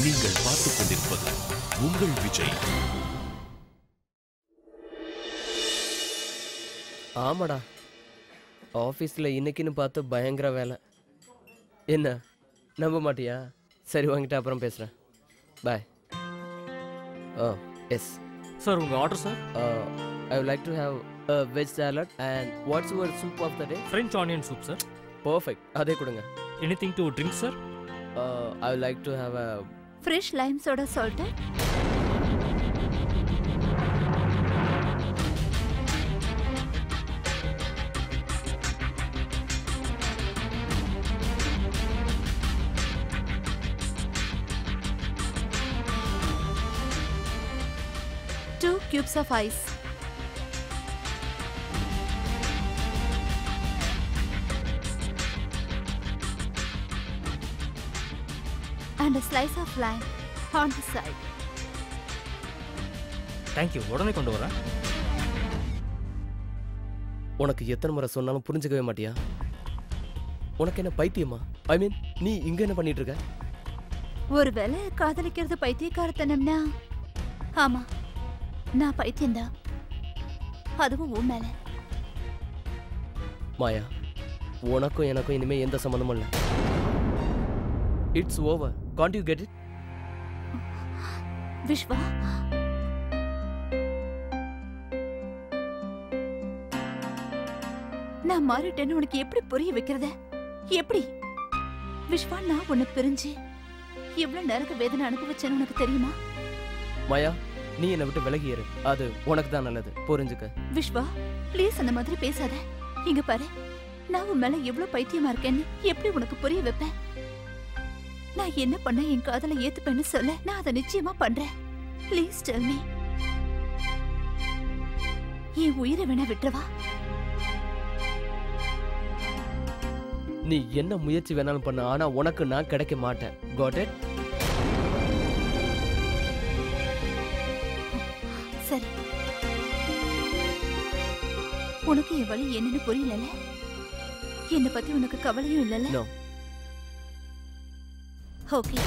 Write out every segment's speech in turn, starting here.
நீங்கள் பார்த்துக் கொண்டிருப்பது உங்கள் விஜய் ஆமாடா ஆஃபீஸில் இன்னைக்குன்னு பார்த்து பயங்கர வேலை என்ன நம்ப மாட்டியா சரி வாங்கிட்டு அப்புறம் பேசுகிறேன் பாய் ஓ எஸ் சார் உங்கள் order sir I would like to have veg salad and what's your soup of the day French onion soup sir perfect அதே கொடுங்க anything to drink sir I would like to have a fresh lime soda salt two cubes of ice and a slice of lime on the side. Thank you உடனே கொண்டு வரேன் உனக்கு எத்தனை முறை சொன்னாலும் புரிஞ்சுக்கவே மாட்டியா உனக்கு என்ன பைத்தியமா ஐ மீன் நீ இங்க என்ன பண்ணிட்டு இருக்க ஒருவேளை காதலிக்கிறது பைத்தியக்காரத்தனம்னா ஆமா நான் பைத்தியம்தான் அதுவும் உன் மேல மாயா உனக்கும் எனக்கும் இனிமே எந்த சம்மந்தமும் இல்லை it's over can't you get it Vishwa நான் மாறிட்டேன்னு உனக்கு எப்படி புரிய வைக்கிறத எப்படி விஸ்வா நான் உன்னை பிரிஞ்சு எவ்வளவு நரக வேதனை அனுபவிச்சேன்னு உனக்கு தெரியுமா மாயா நீ என்னை விட்டு விலகி இரு அது உனக்கு தான் நல்லது புரிஞ்சுக்க விஸ்வா ப்ளீஸ் அந்த மாதிரி பேசாத இங்க பாரு நான் உன் மேல எவ்வளவு பைத்தியமா இருக்கேன்னு எப்படி உனக்கு புரிய வைப்பேன் நான் என்ன பண்ண என் காதலை ஏத்துப்பேன்னு சொல்ல நான் அதை நிச்சயமா பண்றேன் ப்ளீஸ் டெல் மீ என் உயிரை வேணா விட்டுறவா நீ என்ன முயற்சி வேணாலும் பண்ணு ஆனா உனக்கு நான் கிடைக்க மாட்டேன் காட் இட் சரி உனக்கு என் வழி என்னன்னு புரியலல என்னை பத்தி உனக்கு கவலையும் இல்லல நோ ஓகே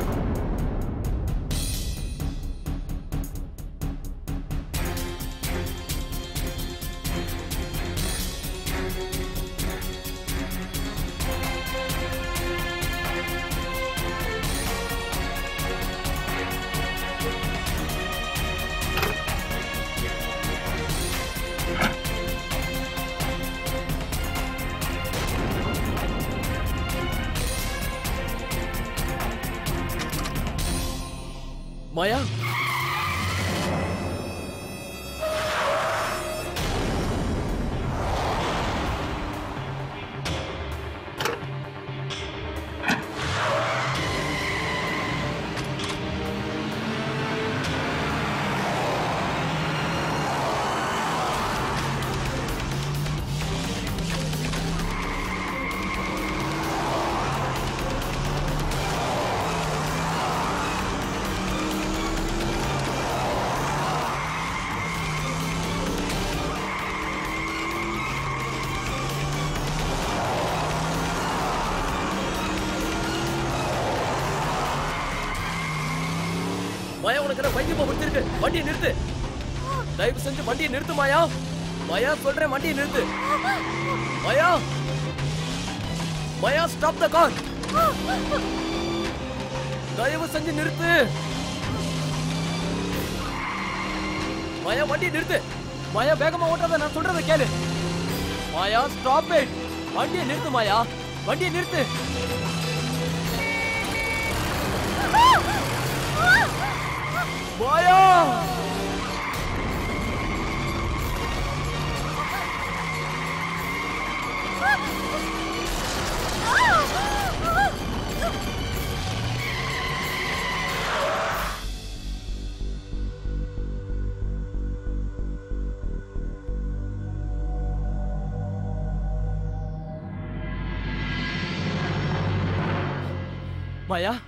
மாயா மாயா உனக்கு என்ன பைத்தியமா பிடிச்சிருக்கு வண்டியை நிறுத்து தயவு செஞ்சு வண்டியை நிறுத்து மாயா மாயா சொல்றேன் வண்டியை நிறுத்து மாயா மாயா ஸ்டாப் த கார் தயவு செஞ்சு நிறுத்து மாயா வண்டியை நிறுத்து மாயா வேகமா ஓட்டாத நான் சொல்றத கேளு மாயா ஸ்டாப் இட் வண்டியை நிறுத்து மாயா வண்டியை நிறுத்து மாயா மாயா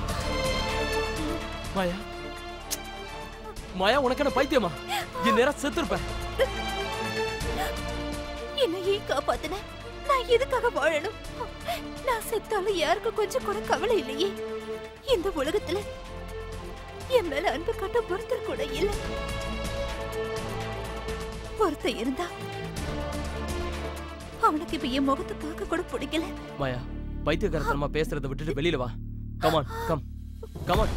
மாயா மாயா உனக்கு என்ன பைத்தியமா என் நேரம் செத்துருப்பேன் என்ன ஏன் காப்பாத்தின நான் எதுக்காக வாழணும் நான் செத்தாலும் யாருக்கும் கொஞ்சம் கூட கவலை இல்லையே இந்த உலகத்துல என் மேல அன்பு காட்ட ஒருத்தர் கூட இல்ல ஒருத்தர் இருந்தா அவனுக்கு இப்ப என் முகத்தை பார்க்க கூட பிடிக்கல மாயா பைத்தியக்காரத்தனமா பேசுறதை விட்டுட்டு வெளியில வா கமான் கம் கமான்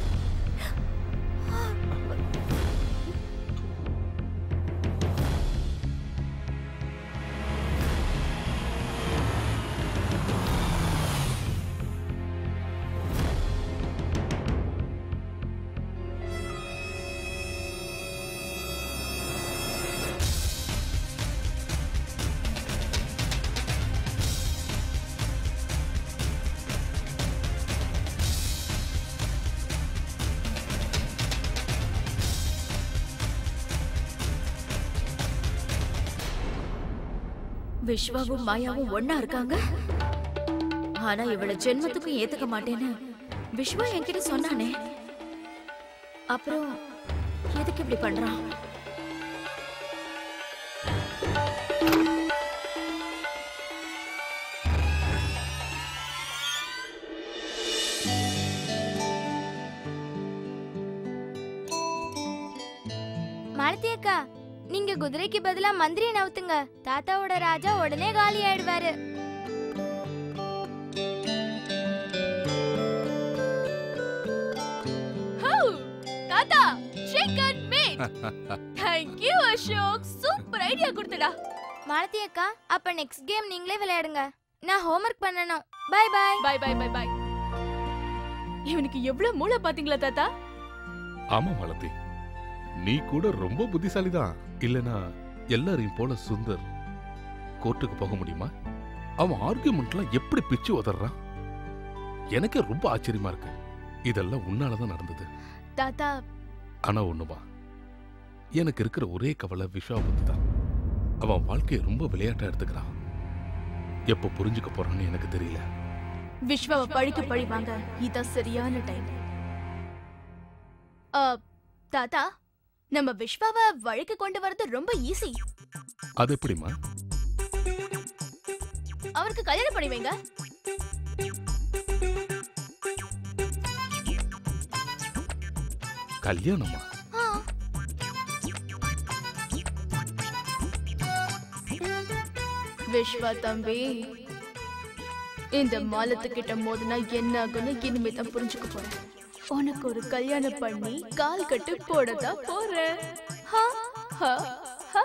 விஸ்வாவும் மாயாவும் ஒண்ணா இருக்காங்க ஆனா இவள ஜென்மத்துக்கும் ஏத்துக்க மாட்டேன்னு விஸ்வா என்கிட்ட சொன்னானே அப்புறம் எதுக்கு இப்படி பண்றான் மாலதி அக்கா நீங்க குதிரைக்கு பதிலா மந்திரியை நவுத்துங்க தாத்தாவோட ராஜா உடனே காலி ஆயிடுவாரு தாத்தா shake and mate thank you Ashok super idea கொடுத்தடா மாலதி அக்கா அப்ப நெக்ஸ்ட் கேம் நீங்களே விளையாடுங்க நான் ஹோம்ஒர்க் பண்ணணும் bye bye bye bye bye bye இவனுக்கு எவ்வளவு மூளை பாத்தீங்களா தாத்தா ஆமா மாலதி நீ கூட ரொம்ப புத்திசாலிதான் இல்லனா எல்லாரையும் போல சுந்தர் கோர்ட்டுக்கு போக முடியுமா அவன் ஆர்குமெண்ட்லாம் எப்படி பிச்சு உதறான் எனக்கே ரொம்ப ஆச்சரியமா இருக்கு இதெல்லாம் உன்னாலதான் நடந்தது தாத்தா ஆனா ஒண்ணுமா எனக்கு இருக்கிற ஒரே கவலை விஷா பத்தி தான் அவன் வாழ்க்கையை ரொம்ப விளையாட்டா எடுத்துக்கிறான் எப்போ புரிஞ்சுக்க போறான்னு எனக்கு தெரியல விஸ்வாவை பழிக்கு பழி வாங்க இதான் சரியான டைம் தாத்தா நம்ம விஸ்வாவை வழிக்கு கொண்டு வரது ரொம்ப ஈஸி அது எப்படிமா அவருக்கு கல்யாணம் பண்ணி வைங்க கல்யாணமா ஆ. விஸ்வா தம்பி இந்த மாலத்துக்கிட்ட மோதுனா என்ன ஆகும்னு இனிமே தான் புரிஞ்சுக்க போறேன் உனக்கு ஒரு கல்யாணம் பண்ணி கால் கட்டு போடதான் போறேன் ஹா, ஹா, ஹா.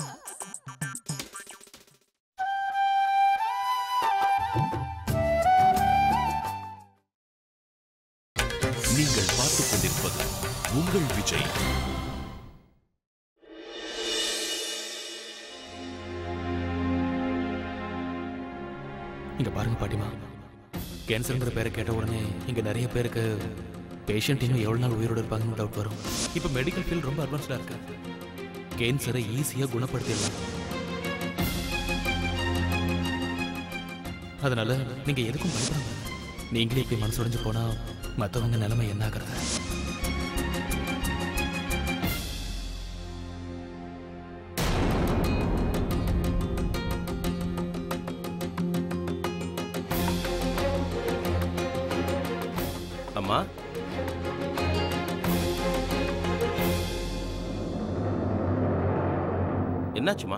நீங்கள் பார்த்துக் கொண்டிருப்பது உங்கள் விஜய் இங்க பாருங்க பாட்டிமா கேன்சருங்கிற பேரை கேட்ட உடனே இங்க நிறைய பேருக்கு பேஷண்ட் இன்னும் எவ்வளவு நாள் உயிரோடு இருப்பாங்கன்னு டவுட் வரும் இப்போ மெடிக்கல் ஃபீல்ட் ரொம்ப அட்வான்ஸ்டா இருக்கு கேன்சரை ஈஸியா குணப்படுத்திடலாம் அதனால நீங்க எதுக்கும் பயப்படாம நீங்களே இப்படி மனசு உடைஞ்சு போனா மத்தவங்க நிலைமை என்ன ஆகுறது அம்மா என்னாச்சுமா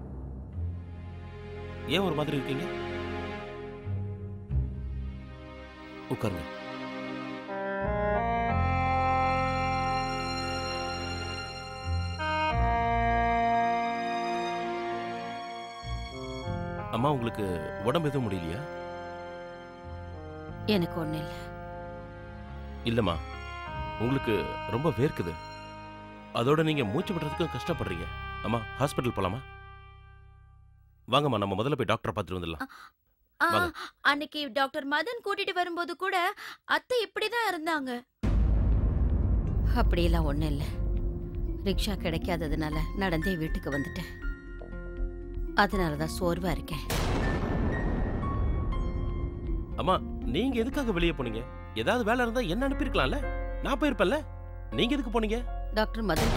ஏன் ஒரு மாதிரி இருக்கீங்க உட்காருங்க அம்மா உங்களுக்கு உடம்பு எதுவும் முடியலையா எனக்கு ஒண்ணு இல்ல இல்லம்மா உங்களுக்கு ரொம்ப வேர்க்குது அதோட நீங்க மூச்சு விடுறதுக்கு கஷ்டப்படுறீங்க அம்மா ஹாஸ்பிட்டல் போலாமா வாங்கம்மா நம்ம முதல்ல போய் டாக்டரை பார்த்துட்டு வந்துடலாம் ஆ, வாங்க. அன்னைக்கு டாக்டர் மதன் கூட்டிட்டு வரும்போது கூட அத்தை இப்படிதான் இருந்தாங்க அப்படியெல்லாம் ஒன்றும் இல்லை ரிக்ஷா கிடைக்காததுனால நடந்தே வீட்டுக்கு வந்துட்டேன் அதனால தான் சோர்வா இருக்கேன் அம்மா நீங்க எதுக்காக வெளியே போனீங்க ஏதாவது வேலை இருந்தா என்ன அனுப்பியிருக்கலாம்ல நான் போயிருப்பேன்ல நீங்க எதுக்கு போனீங்க டாக்டர் மதன்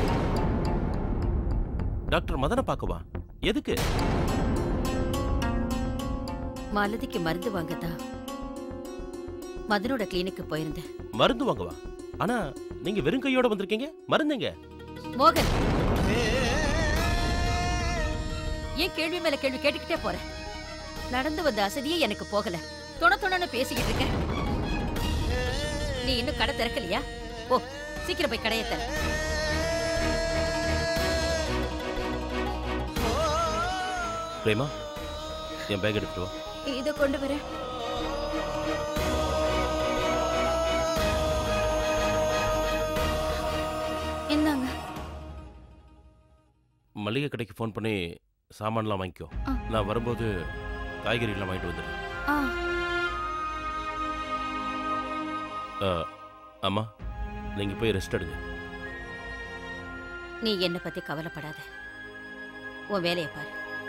டாக்டர் மதனை பார்க்கவா எதுக்கு மாலதிக்கு மருந்து வாங்கதா மதனோட கிளினிக்கு போயிருந்தேன் மருந்து வாங்கவா ஆனா நீங்க வெறும் கையோட வந்திருக்கீங்க மருந்துங்க மோகன் ஏன் கேள்வி மேல கேள்வி கேட்டுக்கிட்டே போற நடந்து வந்த அசதியே எனக்கு போகல தொண தொணன்னு பேசிக்கிட்டு இருக்க நீ இன்னும் கடை திறக்கலையா ஓ சீக்கிரம் போய் கடையை திற பிரேமா என் பேக் எடுத்துட்டு வா இதை கொண்டு வரேன் இந்தாங்க மளிகை கடைக்கு ஃபோன் பண்ணி சாமான்லாம் வாங்கிக்கோ ஆ. நான் வரும்போது காய்கறி எல்லாம் வாங்கிட்டு வந்துடுறேன் ஆ ஆ, அம்மா நீங்க போய் ரெஸ்ட் எடுங்க நீ என்னை பத்தி கவலைப்படாத உன் வேலையை பாரு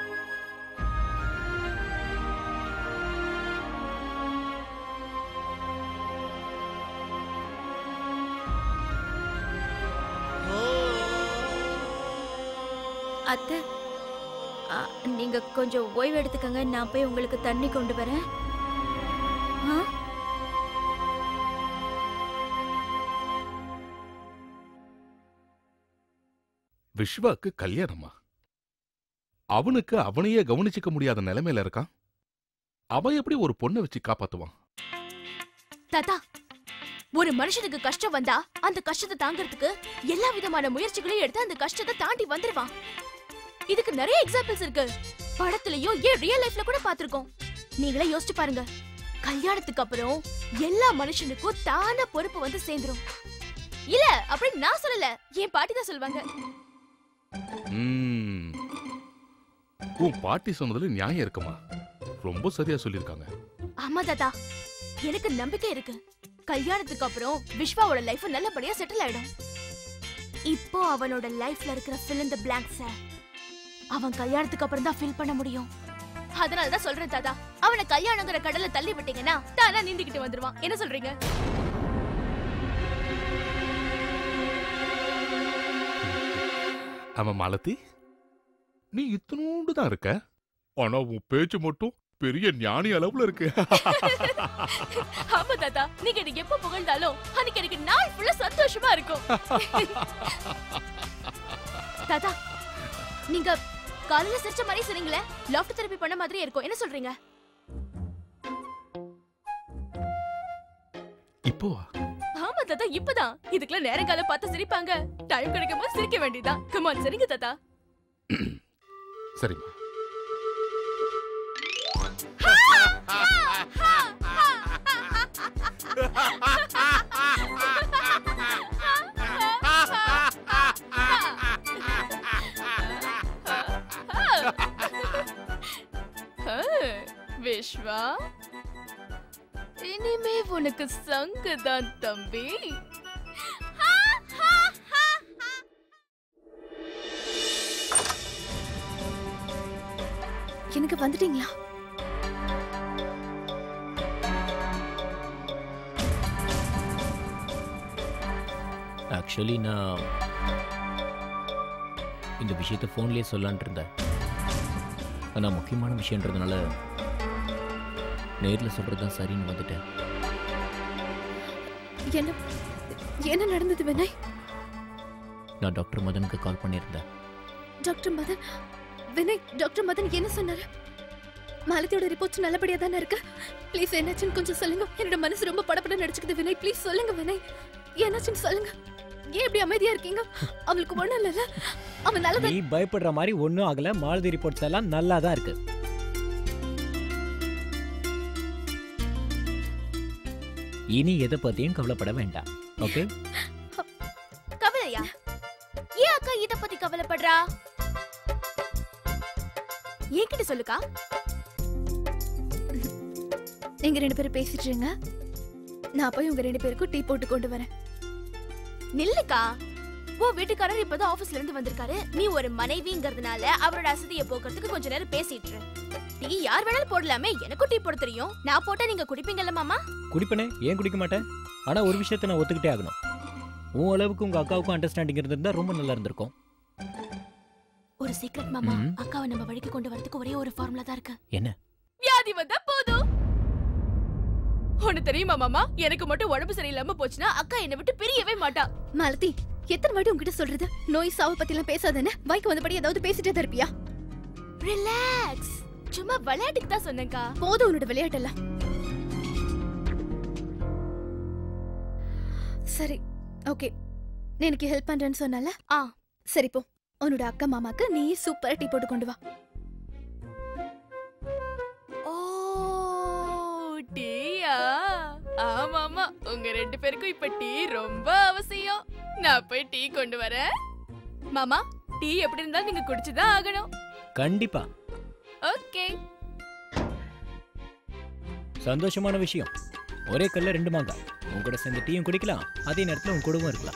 அத்தை ஆ, நீங்க கொஞ்சம் ஓய்வு எடுத்துக்கங்க நான் போய் உங்களுக்கு தண்ணி கொண்டு வரேன் ஆ விஸ்வாக்கு கல்யாணமா அவனுக்கு அவனையே கவனிச்சுக்க முடியாத நிலைமையில இருக்கான் அவன் எப்படி ஒரு பொண்ணை வச்சு காப்பாத்துவான் தாத்தா ஒரு மனுஷனுக்கு கஷ்டம் வந்தா அந்த கஷ்டத்தை தாங்கறதுக்கு எல்லா விதமான முயற்சிகளையும் எடுத்து அந்த கஷ்டத்தை தாண்டி வந்துருவான் இதுக்கு நிறைய எக்ஸாம்பிள்ஸ் இருக்கு படத்துலயும் ஏன் ரியல் லைஃப்ல கூட பாத்திருக்கோம் நீங்களே யோசிச்சு பாருங்க கல்யாணத்துக்கு அப்புறம் எல்லா மனுஷனுக்கும் தான பொறுப்பு வந்து சேர்ந்துரும் இல்ல அப்படி நான் சொல்லல என் பாட்டி தான் சொல்லுவாங்க ம். உன் பாட்டி சொன்னதுல நியாயம் இருக்குமா ரொம்ப சரியா சொல்லியிருக்காங்க ஆமா தாத்தா எனக்கு நம்பிக்கை இருக்கு கல்யாணத்துக்கு அப்புறம் விஸ்வாவோட லைஃப் நல்லபடியா செட்டில் ஆயிடும் இப்போ அவனோட லைஃப்ல இருக்கிற fill in the blanks அவன் கல்யாணத்துக்கு அப்புறம் தான் ஃபில் பண்ண முடியும் அதனால தான் சொல்றேன் தாத்தா அவனை கல்யாணங்கிற கடல்ல தள்ளி விட்டீங்கன்னா தானா நீந்திக்கிட்டு வந்துருவான் என்ன சொல்றீங்க அவன் மாலதி நீ இத்தனோண்டு தான் இருக்க ஆனா உன் பேச்சு மட்டும் பெரிய ஞானி அளவுல இருக்கு ஆமா தாத்தா நீங்க எனக்கு எப்ப புகழ்ந்தாலும் அன்னைக்கு எனக்கு நாள் ஃபுல்லா சந்தோஷமா இருக்கும் தாத்தா நீங்க காலையில சிரிச்ச மாதிரி சொன்னீங்களே லாஃப்ட் தெரப்பி பண்ண மாதிரியே இருக்கும் என்ன சொல்றீங்க இப்போ வா. ஆமா தாத்தா இப்பதான் இதுக்கெல்லாம் நேரம் காலம் பார்த்து சிரிப்பாங்க டைம் கிடைக்கும் போது சிரிக்க வேண்டியதுதான் கமான் சரிங்க தாத்தா சரிம்மா ஆ, விஸ்வா இனிமே உனக்கு சங்கு தான் தம்பி எனக்கு வந்துட்டீங்களா ஆக்சுவலி நான் இந்த விஷயத்தை ஃபோன்லேயே சொல்லலான்ட்டு இருந்தேன் ஆனால் முக்கியமான விஷயன்றதுனால நேரில் சொல்கிறது தான் சரின்னு வந்துட்டேன் என்ன என்ன நடந்தது வினய் நான் டாக்டர் மதனுக்கு கால் பண்ணியிருந்தேன் டாக்டர் மதன் வினய் டாக்டர் மதன் என்ன சொன்னாரு மாலதியோட ரிப்போர்ட்ஸ் நல்லபடியா தானே இருக்கு ப்ளீஸ் என்னாச்சுன்னு கொஞ்சம் சொல்லுங்க என்னோட மனசு ரொம்ப படபட நடிச்சுக்குது வினய் ப்ளீஸ் சொல்லுங்க வினய் என்னாச்சுன்னு சொல்லுங்க ஏன் இப்படி அமைதியா இருக்கீங்க அவளுக்கு ஒண்ணும் இல்லைல்ல அவன் நல்லதா நீ பயப்படுற மாதிரி ஒன்றும் ஆகல மாலதி ரிப்போர்ட்ஸ் எல்லாம் நல்லா தான் இருக்கு இனி எதை பத்தியும் கவலைப்பட வேண்டாம் ஓகே கவலையா ஏன் அக்கா இத பத்தி கவலைப்படுறா என்கிட்ட சொல்லுக்கா நீங்க ரெண்டு பேரும் பேசிட்டு இருங்க நான் போய் உங்க ரெண்டு பேருக்கும் டீ போட்டு கொண்டு வரேன் நில்லுக்கா உன் வீட்டுக்காரர் இப்பதான் ஆபீஸ்ல இருந்து வந்திருக்காரு நீ ஒரு மனைவிங்கிறதுனால அவரோட அசதியை போக்குறதுக்கு கொஞ்ச நேரம் பேசிட்டு இரு. டீ யார் வேணாலும் போடலாமே எனக்கும் டீ போட தெரியும் நான் போட்டா நீங்க குடிப்பீங்கல்ல மாமா குடிப்பனே ஏன் குடிக்க மாட்டேன் ஆனா ஒரு விஷயத்தை நான் ஒத்துக்கிட்டே ஆகணும் உன் அளவுக்கு உங்க அக்காவுக்கும் அண்டர்ஸ்டாண்டிங் இருந்திருந்தா ரொம்ப நல்லா இருந்திருக்கும் ஒரு சீக்ரெட் மாமா ம். அக்காவை நம்ம வழிக்கு கொண்டு வரதுக்கு ஒரே ஒரு ஃபார்முலா தான் இருக்கு என்ன வியாதி வந்தா போதும் உனக்கு தெரியுமா மாமா எனக்கு மட்டும் உடம்பு சரியில்லாம போச்சுன்னா அக்கா என்னை விட்டு பிரியவே மாட்டா மாலதி எத்தனை வாட்டி உன்கிட்ட சொல்றது நோய் சாவு பத்தி எல்லாம் பேசாதானே வாய்க்கு வந்தபடி ஏதாவது பேசிட்டே தான் இருப்பியா ரிலாக்ஸ் சும்மா விளையாட்டுக்கு தான் சொன்னேன்க்கா போதும் உன்னோட விளையாட்டெல்லாம் சரி ஓகே நீ எனக்கு ஹெல்ப் பண்றேன்னு சொன்னால ஆ சரி போ உன்னோட அக்கா மாமாக்கு நீ சூப்பரா டீ போட்டு கொண்டு வா ஓ டீயா ஆமாமா உங்க ரெண்டு பேருக்கும் இப்ப டீ ரொம்ப அவசியம் நான் போய் டீ கொண்டு வரேன் மாமா டீ எப்படி இருந்தாலும் நீங்க குடிச்சுதான் ஆகணும் கண்டிப்பா ஓகே சந்தோஷமான விஷயம் ஒரே கல்ல ரெண்டு மாங்காய் உன் கூட சேர்ந்து டீயும் குடிக்கலாம் அதே நேரத்துல உன் கூடவும் இருக்கலாம்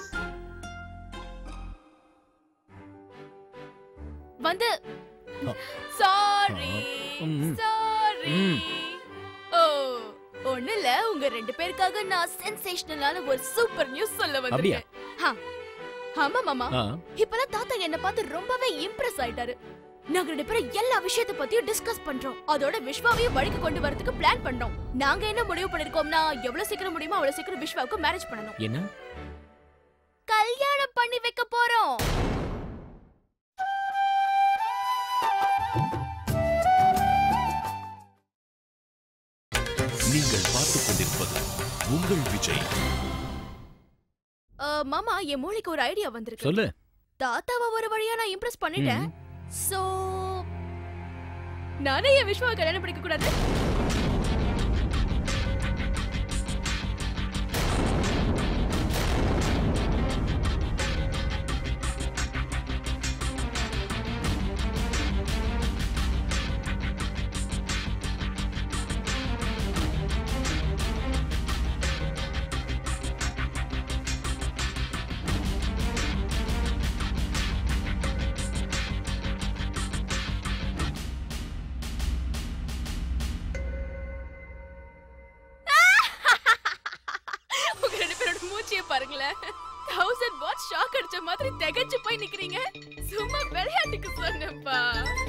வந்து ஆ. சாரி ம். சாரி ம். ஓ ஒண்ணுல உங்க ரெண்டு பேருக்காக நான் சென்சேஷனலான ஒரு சூப்பர் நியூஸ் சொல்ல அப்படியா? வந்திருக்கேன் ஹா. ஆமா மாமா ஆ இப்பதான் தாத்தா என்ன பார்த்து ரொம்பவே இம்ப்ரெஸ் ஆயிட்டாரு நாங்க ரெண்டு பேரும் எல்லா விஷயத்த பத்தியும் டிஸ்கஸ் பண்றோம் அதோட விஸ்வாவையும் வழிக்கு கொண்டு வரதுக்கு பிளான் பண்றோம் நாங்க என்ன முடிவு பண்ணிருக்கோம்னா எவ்வளவு சீக்கிரம் முடியுமோ அவ்வளவு சீக்கிரம் விஸ்வாவுக்கு மேரேஜ் பண்ணணும் என்ன கல்யாணம் பண்ணி வைக்க போறோம் நீங்கள் பார்த்துக் கொண்டிருப்பது உங்கள் விஜய் அஹ், மாமா என் மூளைக்கு ஒரு ஐடியா வந்திருக்கு சொல்லு தாத்தாவை ஒரு வழியா நான் இம்ப்ரெஸ் பண்ணிட்டேன் ம். சோ நானே என் விஸ்வாவை கல்யாணம் பண்ணிக்க கூடாது உங்க ரெண்டு பேரோட மூச்சியை பாருங்களேன் தௌசண்ட் வாட் ஷாக் அடிச்ச மாதிரி திகைச்சு போய் நிக்கிறீங்க சும்மா விளையாட்டுக்கு சொன்னப்பா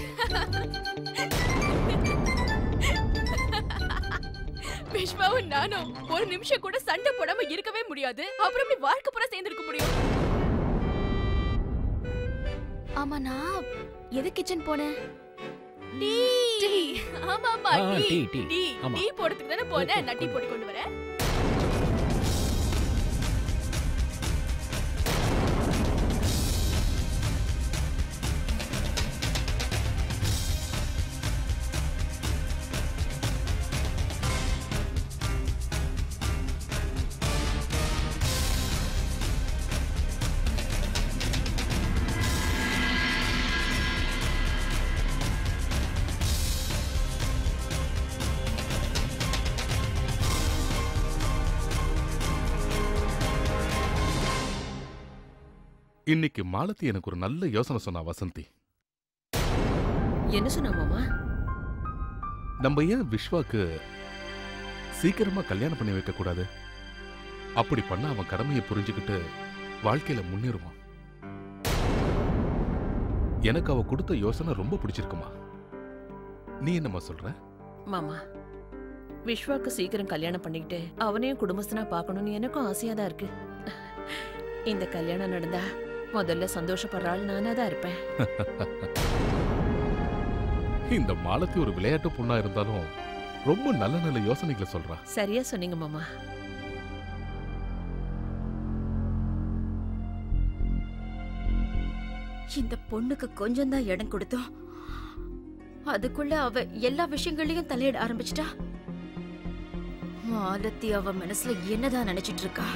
விஸ்வாவும் நானும் ஒரு நிமிஷம் கூட சண்டை போடாம இருக்கவே முடியாது அப்புறம் எப்படி வாழ்க்கை பூரா சேர்ந்திருக்க முடியும் ஆமா நான் எது கிச்சன் போனேன் டீ ஆமா ஆமா ஆ, டீ டீ, டீ. டீ ஆமா. டீ போடுறதுக்கு தானே போனேன் நான் டீ போட்டு கொண்டு வரேன் இன்னைக்கு மாலதி எனக்கு ஒரு நல்ல யோசனை சொன்னா வசந்தி என்ன சொன்னா மாமா நம்ம ஏன் விஸ்வாக்கு சீக்கிரமா கல்யாணம் பண்ணி வைக்க கூடாது அப்படி பண்ண அவன் கடமையை புரிஞ்சுக்கிட்டு வாழ்க்கையில முன்னேறுவான் எனக்கு அவ கொடுத்த யோசனை ரொம்ப பிடிச்சிருக்குமா நீ என்னம்மா சொல்ற மாமா விஸ்வாக்கு சீக்கிரம் கல்யாணம் பண்ணிக்கிட்டு அவனையும் குடும்பஸ்தனா பார்க்கணும்னு எனக்கும் ஆசையா தான் இருக்கு இந்த கல்யாணம் நடந்தா முதல்ல சந்தோஷப்படுற ஆள் நானா தான் இருப்பேன் இந்த மாலத்தி ஒரு விளையாட்டு பொண்ணா இருந்தாலும் ரொம்ப நல்ல நல்ல யோசனைகளை சொல்றா சரியா சொன்னீங்க மாமா இந்த பொண்ணுக்கு கொஞ்சம் தான் இடம் கொடுத்தோம் அதுக்குள்ள அவ எல்லா விஷயங்களையும் தலையிட ஆரம்பிச்சிட்டா மாலத்தி அவ மனசுல என்னதான் நினைச்சிட்டு இருக்கா